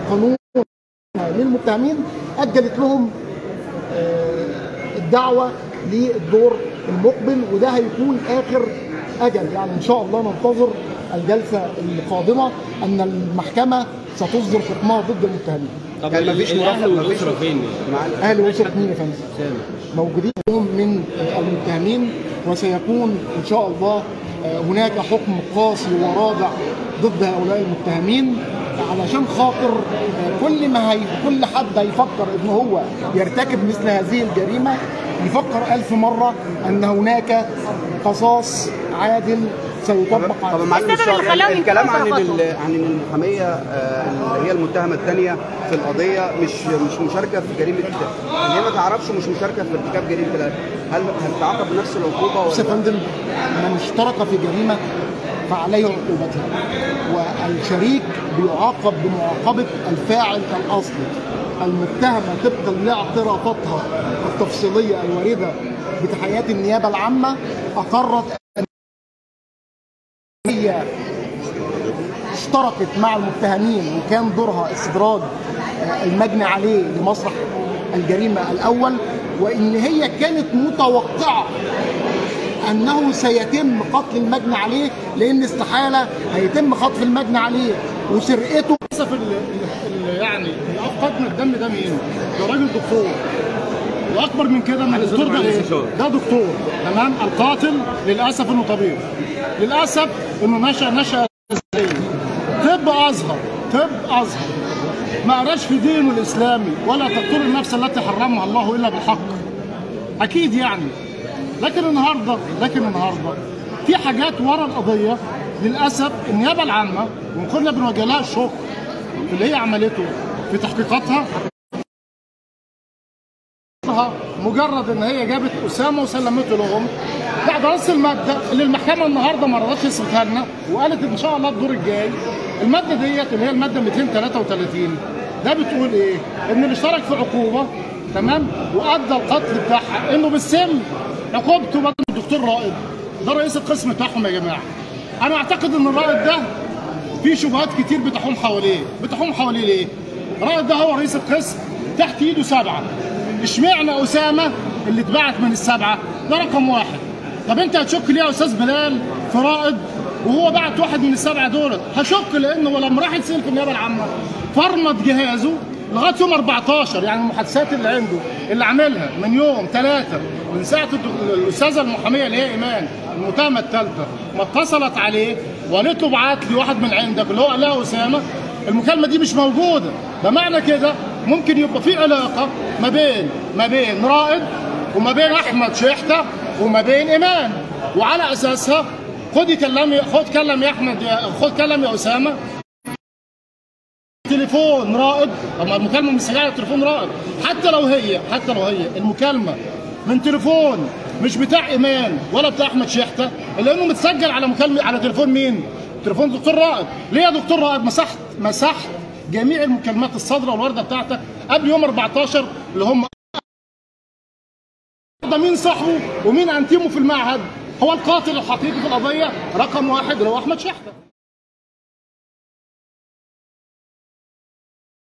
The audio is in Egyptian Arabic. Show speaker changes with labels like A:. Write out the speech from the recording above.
A: القانون للمتهمين اجلت لهم آه، الدعوه للدور المقبل وده هيكون اخر اجل يعني ان شاء الله ننتظر الجلسه القادمه ان المحكمه ستصدر حكمها ضد المتهمين.
B: طب
C: يعني مفيش
B: الاهل
C: مرافقة،
B: والاسره فين؟
C: مع
A: اهل اسره مين يا فندم؟
B: سامع
A: موجودين هم من المتهمين وسيكون ان شاء الله آه، هناك حكم قاسي ورادع ضد هؤلاء المتهمين علشان خاطر آه، كل ما هي كل حد هيفكر ان هو يرتكب مثل هذه الجريمه يفكر ألف مرة أن هناك قصاص عادل سيطبق
C: طب
A: عليه
C: معالي
D: السبب اللي
C: المستشار
D: خلاهم
C: يعني الكلام عن
D: ينتهوا
C: ال- عن إن المحاميه آه، اللي هي المتهمه الثانيه في القضيه مش مش مشاركه في جريمه ان هي ما تعرفش مش مشاركه في ارتكاب جريمه القتل. هل هتتعاقب بنفس العقوبه
A: بص يا
C: ولا
A: فندم من اشترك في جريمه فعليه عقوبتها والشريك بيعاقب بمعاقبه الفاعل الاصلي المتهمه طبقا لاعترافاتها التفصيليه الوارده بتحقيقات النيابه العامه اقرت ان هي اشتركت مع المتهمين وكان دورها استدراج آه، المجني عليه لمسرح الجريمه الاول وان هي كانت متوقعه انه سيتم قتل المجني عليه لان استحاله هيتم خطف المجني عليه وسرقته
E: للاسف ال- ال- ال- يعني اللي افقدنا الدم ده مين؟ ده راجل دكتور واكبر من كده ان الدكتور ده ايه؟ ده دكتور تمام القاتل للاسف انه طبيب للاسف انه نشا نشا ازليه طب ازهر طب ازهر ما قراش في دينه الاسلامي ولا تقتل النفس التي حرمها الله الا بالحق اكيد يعني لكن النهارده لكن النهارده في حاجات ورا القضيه للاسف النيابه العامه وكنا بنوجه لها الشكر في اللي هي عملته في تحقيقاتها مجرد ان هي جابت اسامه وسلمته لهم بعد نص الماده اللي المحكمه النهارده ما رضتش تثبتها لنا وقالت ان شاء الله الدور الجاي الماده ديت اللي هي الماده 233 ده بتقول ايه؟ ان اللي اشترك في عقوبه تمام وادى القتل بتاعها انه بالسم عقوبته بدل الدكتور رائد ده رئيس القسم بتاعهم يا جماعه انا اعتقد ان الرائد ده في شبهات كتير بتحوم حواليه بتحوم حواليه ليه الرائد ده هو رئيس القسم تحت ايده سبعه اشمعنى اسامه اللي اتبعت من السبعه ده رقم واحد طب انت هتشك ليه يا استاذ بلال في رائد وهو بعت واحد من السبعه دول هشك لانه لما راح يتسال في النيابه العامه فرمط جهازه لغايه يوم 14 يعني المحادثات اللي عنده اللي عاملها من يوم ثلاثه من ساعه الدك- الاستاذه المحاميه اللي هي ايمان المتهمه الثالثه ما اتصلت عليه وقالت له ابعت لي واحد من عندك اللي هو قال لها اسامه المكالمه دي مش موجوده بمعنى كده ممكن يبقى في علاقه ما بين ما بين رائد وما بين احمد شحته وما بين ايمان وعلى اساسها خد كلم خد كلم يا احمد يا خد كلم يا اسامه تليفون رائد اما المكالمه مسجله على تليفون رائد حتى لو هي حتى لو هي المكالمه من تليفون مش بتاع ايمان ولا بتاع احمد شحته الا انه متسجل على مكالمه على تليفون مين؟ تليفون دكتور رائد ليه يا دكتور رائد مسحت مسحت جميع المكالمات الصادره والوارده بتاعتك قبل يوم 14 اللي هم ده مين صاحبه ومين انتيمه في المعهد هو القاتل الحقيقي في القضيه رقم واحد اللي هو احمد شحته